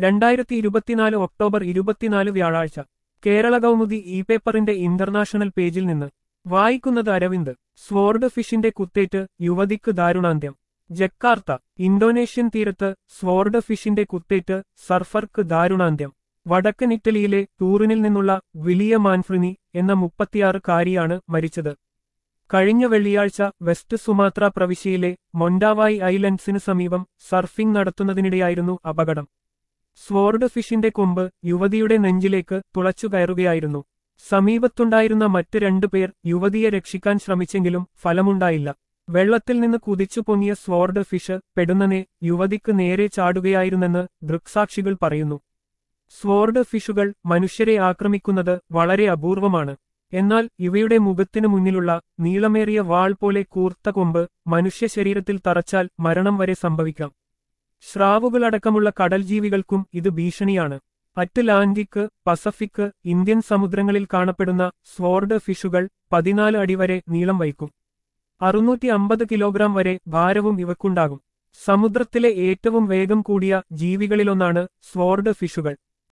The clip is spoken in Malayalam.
രണ്ടായിരത്തി ഇരുപത്തിനാല് ഒക്ടോബർ ഇരുപത്തിനാല് വ്യാഴാഴ്ച കേരള കൗമുദി ഇ പേപ്പറിന്റെ ഇന്റർനാഷണൽ പേജിൽ നിന്ന് വായിക്കുന്നത് അരവിന്ദ് സ്വർഡ് ഫിഷിന്റെ കുത്തേറ്റ് യുവതിക്ക് ദാരുണാന്ത്യം ജക്കാർത്ത ഇന്തോനേഷ്യൻ തീരത്ത് സ്വർഡ് ഫിഷിന്റെ കുത്തേറ്റ് സർഫർക്ക് ദാരുണാന്ത്യം വടക്കൻ ഇറ്റലിയിലെ ടൂറിനിൽ നിന്നുള്ള വിലിയ മാൻഫ്രിനി എന്ന മുപ്പത്തിയാറുകാരിയാണ് മരിച്ചത് കഴിഞ്ഞ വെള്ളിയാഴ്ച വെസ്റ്റ് സുമാത്ര പ്രവിശ്യയിലെ മൊണ്ടാവായി ഐലൻഡ്സിന് സമീപം സർഫിംഗ് നടത്തുന്നതിനിടെയായിരുന്നു അപകടം സ്വർഡ് ഫിഷിന്റെ കൊമ്പ് യുവതിയുടെ നെഞ്ചിലേക്ക് തുളച്ചു കയറുകയായിരുന്നു സമീപത്തുണ്ടായിരുന്ന മറ്റ് രണ്ടുപേർ യുവതിയെ രക്ഷിക്കാൻ ശ്രമിച്ചെങ്കിലും ഫലമുണ്ടായില്ല വെള്ളത്തിൽ നിന്ന് കുതിച്ചു പൊങ്ങിയ സ്വർഡ് ഫിഷ് പെടുന്നനെ യുവതിക്ക് നേരെ ചാടുകയായിരുന്നെന്ന് ദൃക്സാക്ഷികൾ പറയുന്നു സ്വർഡ് ഫിഷുകൾ മനുഷ്യരെ ആക്രമിക്കുന്നത് വളരെ അപൂർവമാണ് എന്നാൽ ഇവയുടെ മുഖത്തിനു മുന്നിലുള്ള നീളമേറിയ വാൾ പോലെ കൂർത്ത കൊമ്പ് മനുഷ്യ ശരീരത്തിൽ തറച്ചാൽ മരണം വരെ സംഭവിക്കാം സ്രാവുകളടക്കമുള്ള കടൽ ജീവികൾക്കും ഇത് ഭീഷണിയാണ് അറ്റ്ലാന്റിക് പസഫിക് ഇന്ത്യൻ സമുദ്രങ്ങളിൽ കാണപ്പെടുന്ന സ്വർഡ് ഫിഷുകൾ പതിനാല് അടി വരെ നീളം വയ്ക്കും അറുന്നൂറ്റി അമ്പത് കിലോഗ്രാം വരെ ഭാരവും ഇവക്കുണ്ടാകും സമുദ്രത്തിലെ ഏറ്റവും വേഗം കൂടിയ ജീവികളിലൊന്നാണ് സ്വർഡ് ഫിഷുകൾ